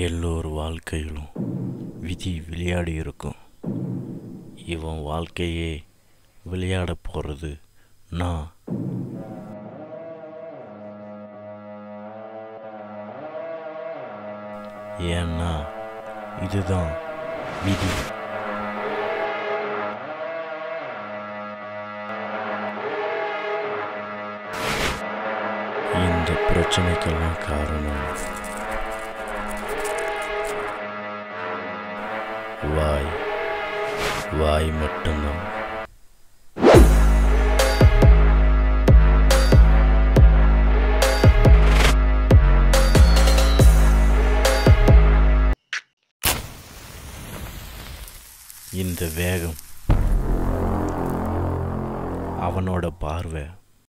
எல்லோர் வாழ்க்கையிலும் விதி விளையாடி இருக்கும் இவன் வாழ்க்கையே விளையாட போகிறது நான் ஏன்னா இதுதான் விதி இந்த பிரச்சனைக்கெல்லாம் காரணம் வாய் வாய் மட்டும்தான் இந்த வேகம் அவனோட பார்வை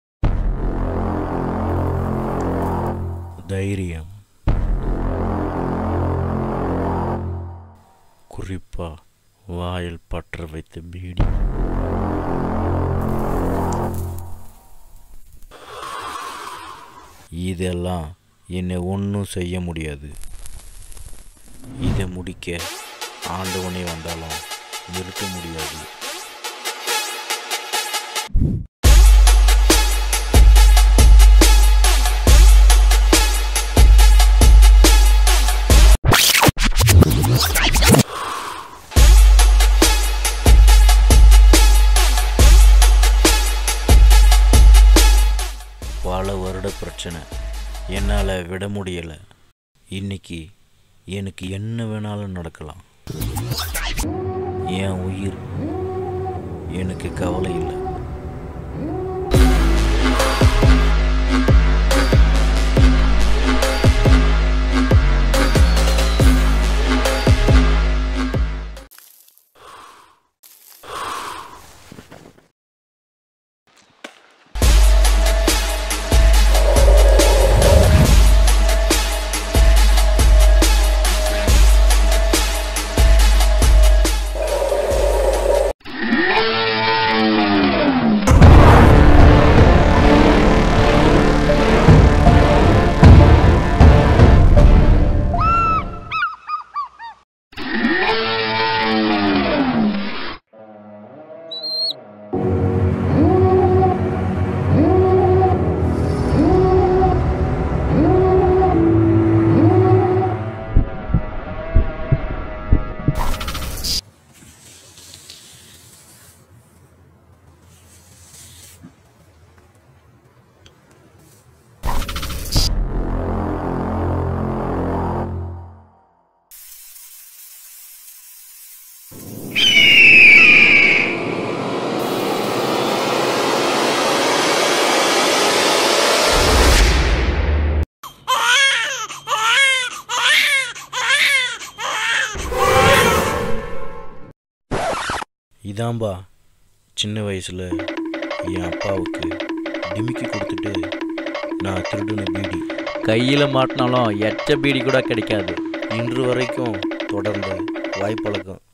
தைரியம் குறிப்பா வாயில் பற்ற வைத்த பீடி இதெல்லாம் என்னை ஒன்றும் செய்ய முடியாது இதை முடிக்க ஆண்டவனே வந்தாலும் நிறுத்த முடியாது பல வருட பிரச்சனை என்னால் விட முடியலை இன்னைக்கு எனக்கு என்ன வேணாலும் நடக்கலாம் என் உயிர் எனக்கு கவலை இல்லை இதாம்பா சின்ன வயசில் என் அப்பாவுக்கு டிமிக்கி கொடுத்துட்டு நான் திருடின பீடி கையில் மாட்டினாலும் எச்ச பீடி கூட கிடைக்காது இன்று வரைக்கும் தொடர்ந்த வாய்ப்பழக்கம்